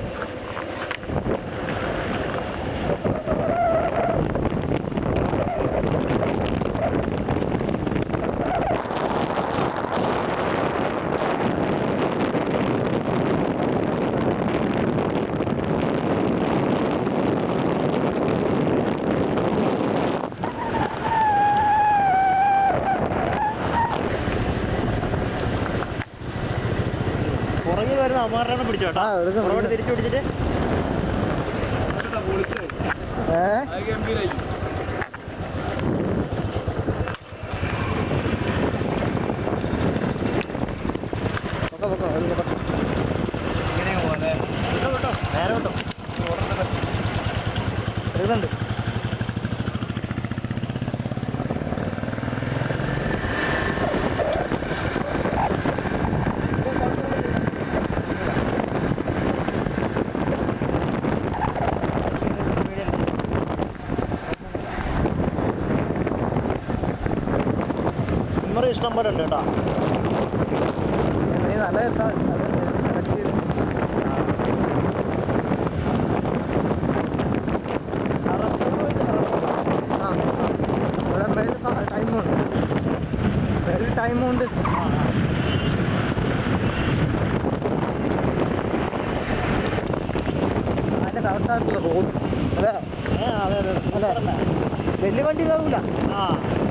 പുറകിൽ വരുന്ന അമാറിനെ പിടിച്ചോ കേട്ടോ ആ, എടുക്കാം, പുറകോട്ട് എടുക്കാം. തിരിച്ചു പിടിച്ചിട്ട് ഏ പൊക്കോ, പൊക്കോ, ഒരു പൊക്കോ. വിട്ടോ, വിട്ടോ. നേരെ വിട്ടോ എടുക്കുന്നുണ്ട് മെമ്മറി ഇഷ്ടം പോലെ ഉണ്ട് കേട്ടോ നീ നല്ല രസാ. അത് സെലക്ട് ചെയ്ത്. ആ. ഇവിടെ ബെൽ സ- ടൈമുണ്ട് ബെൽ ടൈമുണ്ട് അതിന്റെ കറക്റ്റായിട്ടുള്ള റോഡ് അതെ ഏ, അതെ അതെ അല്ലേ വലിയ വണ്ടി കയറൂല ആ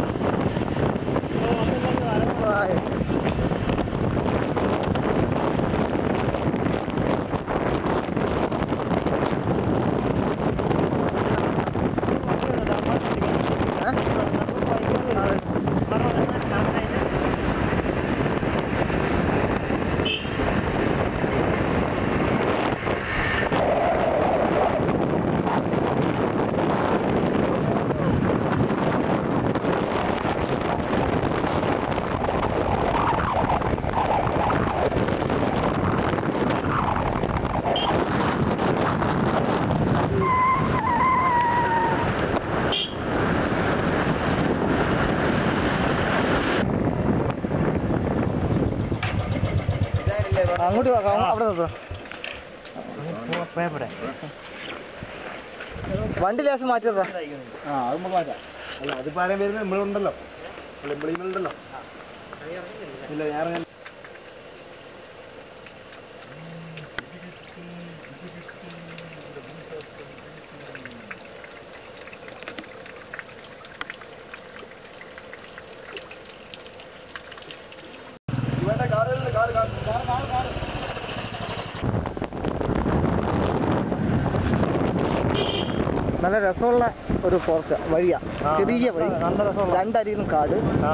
ഓ, വന്നില്ലെങ്കിൽ വരണം. ആയി. ഏ? അങ്ങോട്ട് വാ, അങ്ങ് അവിടെ നിർത്തോ. വണ്ടി ലേശം മാറ്റിയതാ ആ അത് നമുക്ക് മാറ്റാം അല്ല അതിപ്പോ ആരെയും വരുന്നത് നമ്മളുണ്ടല്ലോ അല്ല നമ്മളിന്നുണ്ടല്ലോ ഇല്ല ഞാൻ ഇറങ്ങാൻ നല്ല രസമുള്ള ഒരു ഫോറസ്റ്റ് വഴിയാ ആ, ചെറിയ വഴി നല്ല രസമുള്ള. രണ്ടരിയിലും കാട് ആ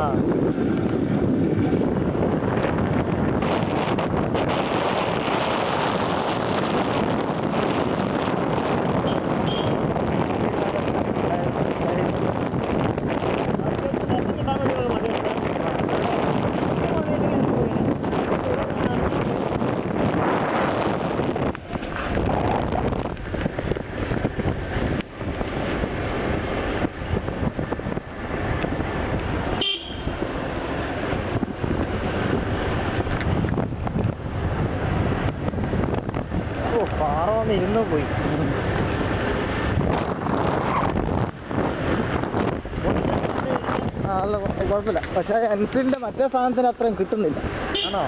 ഓ പാറ വന്ന് ഇരുന്ന് പോയി ആ, നല്ല കൊ- കുഴപ്പമില്ല പക്ഷേ എൻഫീൽഡിന്റെ മറ്റേ സാധനത്തിന് അത്രയും കിട്ടുന്നില്ല ആണോ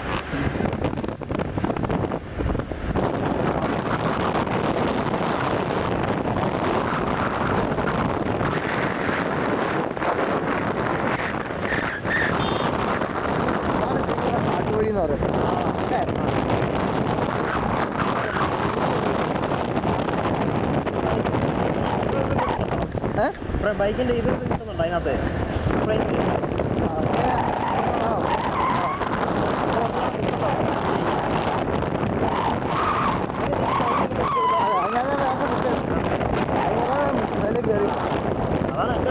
കാട്ടുവഴി എന്ന് പറയും അല്ലേ? ഏ? ഇവിടെ ബൈക്കിന്റെ ഇത് കിട്ടുന്നുണ്ടോ അതിനകത്ത് ഫ്രെയിം ആ, അങ്ങനെ- ആ, ആ. അല്ല, അങ്ങനെ വേണ്ട വിട്ടത്. അങ്ങനെ മേലെ കയറി അതാണ് എൻ്റെ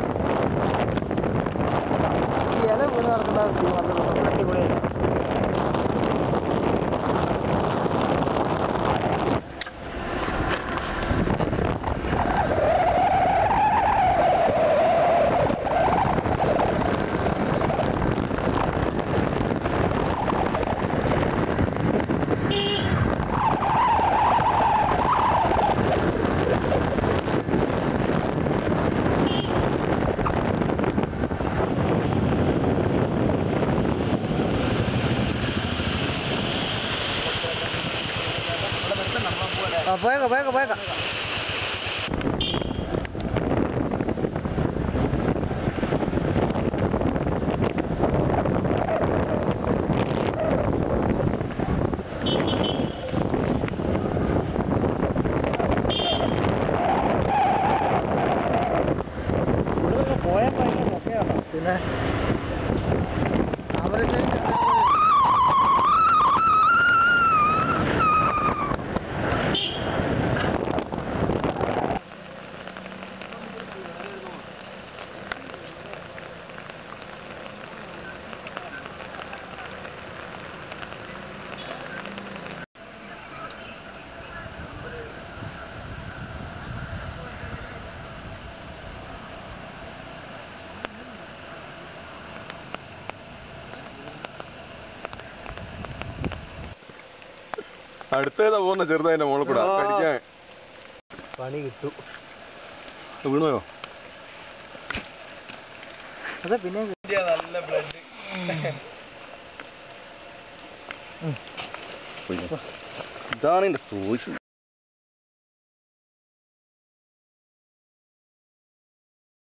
ഈ ഇല വീണ് നടക്കുന്ന നല്ല അടിപൊളി ആ പോയേക്കാം പോയേക്കാം പോയേക്കാം ഇവിടെ പോയാൽ ഭയങ്കര മൊക്കയാണ് പിന്നെ അവരൊക്കെ അടുത്തേതാ പോകുന്ന ചെറുതായിട്ട് മോളിൽ കൂടെ ആ. കടിക്കാൻ പണി കിട്ടു വീണോയോ അതെ പിന്നെ നല്ല ബ്ലഡ് ഇതാണ് എന്റെ സോഴ്സ്